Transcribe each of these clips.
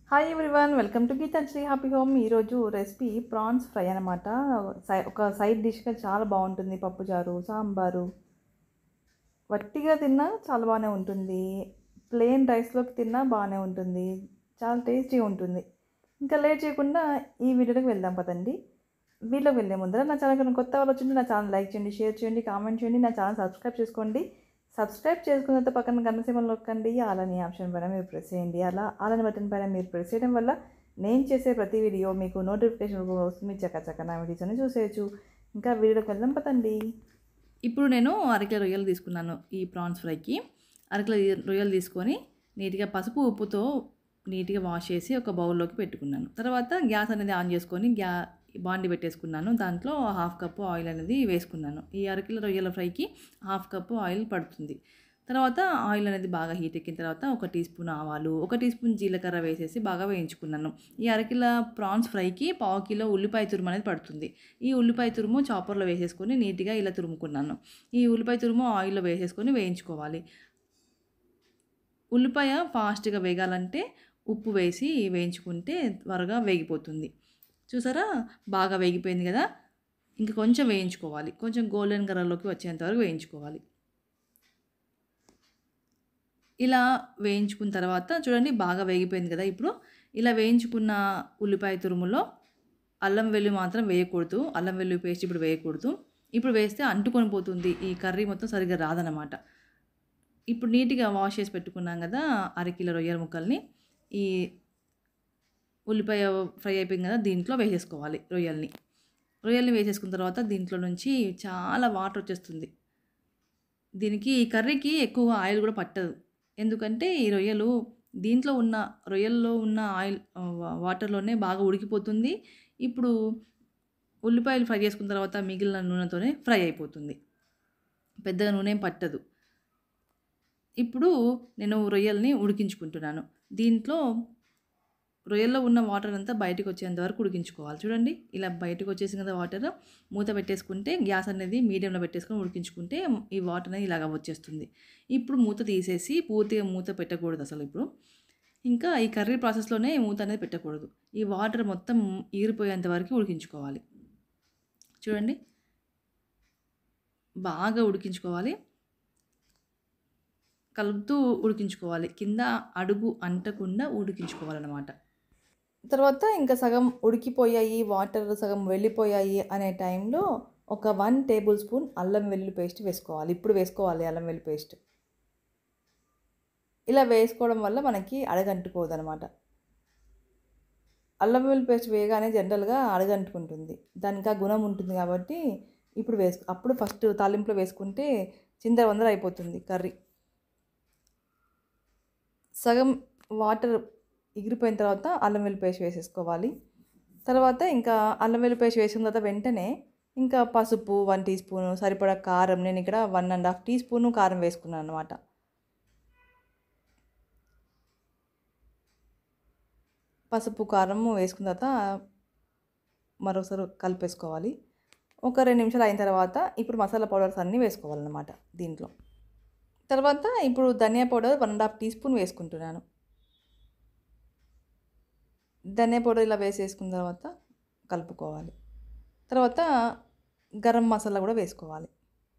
hi everyone welcome to Geetanjali happy home ఈరోజు recipe prawns fry అనమాట సై- ఒక సైడ్ డిష్గా చాలా బాగుంటుంది పప్పుచారు సాంబారు వట్టిగా తిన్నా చాలా బాగానే ఉంటుంది ప్లెయిన్ రైస్లోకి తిన్నా బాగానే ఉంటుంది చాలా టేస్టీగా ఉంటుంది ఇంకా లేట్ చేయకుండా ఈ వీడియోలోకి వెళ్దాం పదండి వీడియోకి వెళ్ళే ముందర నా ఛానల్ కనుక కొత్త వాళ్ళు వచ్చింటే నా ఛానల్ లైక్ చేయండి షేర్ చేయండి కామెంట్ చేయండి నా ఛానల్ సబ్స్క్రైబ్ చేసుకోండి సబ్స్క్రైబ్ చేసుకున్న తర్వాత పక్కన గంట సింబల్ నొక్కండి అలాని ఆప్షన్ పైన మీరు ప్రెస్ చేయండి అలా అలాని బటన్ పైన మీరు ప్రెస్ చేయడం వల్ల నేను చేసే ప్రతి వీడియో మీకు నోటిఫికేషన్ వస్తుంది చక్క నా వీడియోస్ అని చూసేయచ్చు ఇంకా వీడియోకి వెళ్దాం పదండి ఇప్పుడు నేను అరకిలో రొయ్యలు తీసుకున్నాను ఈ ప్రాన్స్ ఫ్రైకి అరకిలో రొయ్యలు తీసుకొని నీట్గా పసుపు ఉప్పుతో నీట్గా వాష్ చేసి ఒక బౌల్లోకి పెట్టుకున్నాను తర్వాత గ్యాస్ అనేది ఆన్ చేసుకొని గ్యా బాండి పెట్టేసుకున్నాను దాంట్లో హాఫ్ కప్పు ఆయిల్ అనేది వేసుకున్నాను ఈ అరకిలో రొయ్యల ఫ్రైకి హాఫ్ కప్పు ఆయిల్ పడుతుంది తర్వాత ఆయిల్ అనేది బాగా హీట్ ఎక్కిన తర్వాత ఒక టీ స్పూన్ ఆవాలు ఒక టీ స్పూన్ జీలకర్ర వేసేసి బాగా వేయించుకున్నాను ఈ అరకిల ప్రాన్స్ ఫ్రైకి పావు కిలో ఉల్లిపాయ తురుము అనేది పడుతుంది ఈ ఉల్లిపాయ తురుము చాపర్లో వేసేసుకొని నీట్గా ఇలా తురుముకున్నాను ఈ ఉల్లిపాయ తురుము ఆయిల్లో వేసేసుకొని వేయించుకోవాలి ఉల్లిపాయ ఫాస్ట్గా వేగాలంటే ఉప్పు వేసి వేయించుకుంటే త్వరగా వేగిపోతుంది చూసారా బాగా వేగిపోయింది కదా ఇంకా కొంచెం వేయించుకోవాలి కొంచెం గోల్డెన్ కలర్లోకి వచ్చేంత వరకు వేయించుకోవాలి ఇలా వేయించుకున్న తర్వాత చూడండి బాగా వేగిపోయింది కదా ఇప్పుడు ఇలా వేయించుకున్న ఉల్లిపాయ తురుములో అల్లం వెల్లుల్లి మాత్రం వేయకూడదు అల్లం వెల్లుల్లి పేస్ట్ ఇప్పుడు వేయకూడదు ఇప్పుడు వేస్తే అంటుకొని పోతుంది ఈ కర్రీ మొత్తం సరిగ్గా రాదనమాట ఇప్పుడు నీట్గా వాష్ చేసి పెట్టుకున్నాం కదా అరకిలో రొయ్యల ముక్కల్ని ఈ ఉల్లిపాయ ఫ్రై అయిపోయింది కదా దీంట్లో వేసేసుకోవాలి రొయ్యల్ని రొయ్యల్ని వేసేసుకున్న తర్వాత దీంట్లో నుంచి చాలా వాటర్ వచ్చేస్తుంది దీనికి ఈ కర్రీకి ఎక్కువ ఆయిల్ కూడా పట్టదు ఎందుకంటే ఈ రొయ్యలు దీంట్లో ఉన్న రొయ్యల్లో ఉన్న ఆయిల్ ఆ, వాటర్లోనే బాగా ఉడికిపోతుంది ఇప్పుడు ఉల్లిపాయలు ఫ్రై చేసుకున్న తర్వాత మిగిలిన నూనెతోనే ఫ్రై అయిపోతుంది పెద్దగా నూనె ఏం పట్టదు ఇప్పుడు నేను రొయ్యల్ని ఉడికించుకుంటున్నాను దీంట్లో రొయ్యల్లో ఉన్న వాటర్ అంతా బయటకు వచ్చేంత వరకు ఉడికించుకోవాలి చూడండి ఇలా బయటకు వచ్చేసిన కదా వాటర్ మూత పెట్టేసుకుంటే గ్యాస్ అనేది మీడియంలో పెట్టేసుకొని ఉడికించుకుంటే ఈ వాటర్ అనేది ఇలాగ వచ్చేస్తుంది ఇప్పుడు మూత తీసేసి పూర్తిగా మూత పెట్టకూడదు అసలు ఇప్పుడు ఇంకా ఈ కర్రీ ప్రాసెస్లోనే మూత అనేది పెట్టకూడదు ఈ వాటర్ మొత్తం ఈరిపోయేంత వరకు ఉడికించుకోవాలి చూడండి బాగా ఉడికించుకోవాలి కలుపుతూ ఉడికించుకోవాలి కింద అడుగు అంటకుండా ఉడికించుకోవాలన్నమాట తర్వాత ఇంకా సగం ఉడికిపోయాయి వాటర్ సగం వెళ్ళిపోయాయి అనే టైంలో ఒక వన్ టేబుల్ స్పూన్ అల్లం వెల్లుల్లి పేస్ట్ వేసుకోవాలి ఇప్పుడు వేసుకోవాలి అల్లం వెల్లుల్లి పేస్ట్ ఇలా వేసుకోవడం వల్ల మనకి అడగంటుకోదు అనమాట అల్లం వెల్లుల్లి పేస్ట్ వేయగానే జనరల్గా అడగంటుకుంటుంది దానికి ఆ గుణం ఉంటుంది కాబట్టి ఇప్పుడు వేసు అప్పుడు ఫస్ట్ తాలింపులో వేసుకుంటే చిందర వందర అయిపోతుంది కర్రీ సగం వాటర్ ఎగిరిపోయిన తర్వాత అల్లం వెల్లుల్లి పేస్ట్ వేసేసుకోవాలి తర్వాత ఇంకా అల్లం వెల్లుల్లి పేస్ట్ వేసిన తర్వాత వెంటనే ఇంకా పసుపు వన్ టీ స్పూను సరిపడా కారం నేను ఇక్కడ one and half teaspoon కారం వేసుకున్నాను అనమాట పసుపు కారం వేసుకున్న తర్వాత మరొకసారి కలిపేసుకోవాలి ఒక రెండు నిమిషాలు అయిన తర్వాత ఇప్పుడు మసాలా పౌడర్స్ అన్నీ వేసుకోవాలన్నమాట దీంట్లో తర్వాత ఇప్పుడు ధనియా powder one and half teaspoon వేసుకుంటున్నాను ధనియా పౌడర్ ఇలా వేసేసుకున్న తర్వాత కలుపుకోవాలి తర్వాత గరం మసాలా కూడా వేసుకోవాలి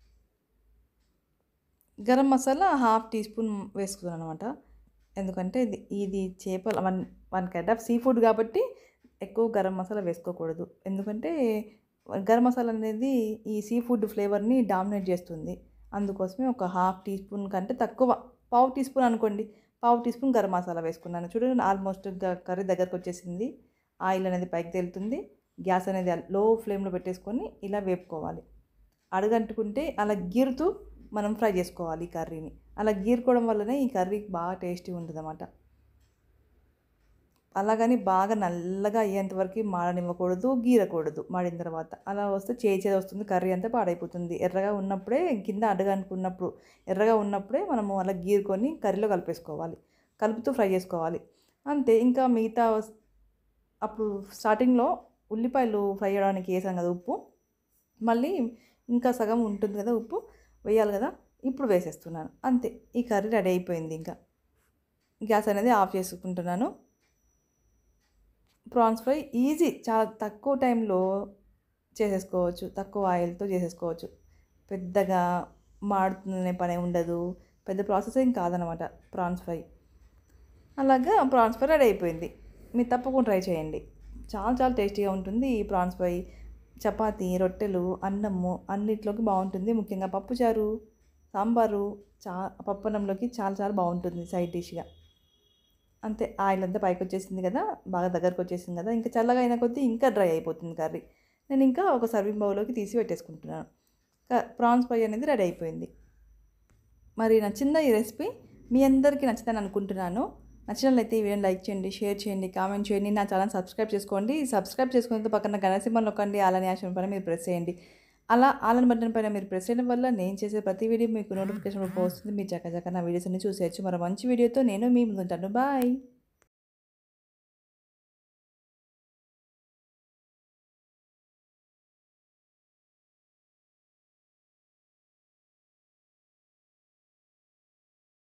garam masala half teaspoon వేసుకున్నాను అనమాట ఎందుకంటే ఇది ఇది చేపల one one kind of seafood కాబట్టి ఎక్కువ గరం మసాలా వేసుకోకూడదు ఎందుకంటే గరం మసాలా అనేది ఈ సీ ఫుడ్ ఫ్లేవర్ని డామినేట్ చేస్తుంది అందుకోసమే ఒక హాఫ్ టీ స్పూన్ కంటే తక్కువ పావు టీ స్పూన్ అనుకోండి పావు టీ స్పూన్ గరం మసాలా వేసుకున్నాను చూడండి ఆల్మోస్ట్ కర్రీ దగ్గరకు వచ్చేసింది ఆయిల్ అనేది పైకి తేలుతుంది గ్యాస్ అనేది లో ఫ్లేమ్లో పెట్టేసుకొని ఇలా వేపుకోవాలి అడుగంటుకుంటే అలా గీరుతూ మనం ఫ్రై చేసుకోవాలి ఈ కర్రీని అలా గీరుకోవడం వల్లనే ఈ కర్రీ బాగా టేస్టీ ఉంటుంది అన్నమాట అలాగని బాగా నల్లగా అయ్యేంత వరకు మాడనివ్వకూడదు గీరకూడదు మాడిన తర్వాత అలా వస్తే చేచేది వస్తుంది కర్రీ అంతా పాడైపోతుంది ఎర్రగా ఉన్నప్పుడే కింద అడ్డగా అనుకున్నప్పుడు ఎర్రగా ఉన్నప్పుడే మనము అలా గీరుకొని కర్రీలో కలిపేసుకోవాలి కలుపుతూ ఫ్రై చేసుకోవాలి అంతే ఇంకా మిగతా వస్- అప్పుడు స్టార్టింగ్లో ఉల్లిపాయలు ఫ్రై చేయడానికి వేసాం కదా ఉప్పు మళ్ళీ ఇంకా సగం ఉంటుంది కదా ఉప్పు వేయాలి కదా ఇప్పుడు వేసేస్తున్నాను అంతే ఈ కర్రీ రెడీ అయిపోయింది ఇంకా గ్యాస్ అనేది ఆఫ్ చేసుకుంటున్నాను ప్రాన్స్ ఫ్రై ఈజీ చాలా తక్కువ టైంలో చేసేసుకోవచ్చు తక్కువ ఆయిల్తో చేసేసుకోవచ్చు పెద్దగా మాడుతున్న పని ఉండదు పెద్ద ప్రాసెస్ ఏం కాదనమాట ప్రాన్స్ ఫ్రై అలాగా ప్రాన్స్ ఫ్రై రెడీ అయిపోయింది మీరు తప్పకుండా ట్రై చేయండి చాలా చాలా టేస్టీగా ఉంటుంది ఈ ప్రాన్స్ ఫ్రై చపాతి రొట్టెలు అన్నము అన్నిట్లోకి బాగుంటుంది ముఖ్యంగా పప్పుచారు సాంబారు చా పప్పన్నంలోకి చాలా చాలా బాగుంటుంది సైడ్ డిష్గా అంతే ఆయిల్ అంతా పైకి వచ్చేసింది కదా బాగా దగ్గరకు వచ్చేసింది కదా ఇంకా చల్లగా అయిన కొద్దీ ఇంకా డ్రై అయిపోతుంది కర్రీ నేను ఇంకా ఒక సర్వింగ్ బౌల్లోకి తీసి పెట్టేసుకుంటున్నాను ప్రాన్స్ ఫ్రై అనేది రెడీ అయిపోయింది మరి నచ్చిందా ఈ రెసిపీ మీ అందరికీ నచ్చుతుందని అనుకుంటున్నాను నచ్చినట్లయితే ఈ వీడియోని లైక్ చేయండి షేర్ చేయండి కామెంట్ చేయండి నా ఛానల్ సబ్స్క్రైబ్ చేసుకోండి సబ్స్క్రైబ్ చేసుకున్న పక్కన గణసింహం నొక్కండి అలానే ఆశం పైన మీరు ప్రెస్ చేయండి అలా ఆలన్ బటన్ పైన మీరు ప్రెస్ చేయడం వల్ల నేను చేసే ప్రతి వీడియో మీకు నోటిఫికేషన్ వస్తుంది మీరు చక్కచక్క నా వీడియోస్ అన్ని చూసేయచ్చు మరో మంచి వీడియోతో నేను మీ ముందుంటాను బాయ్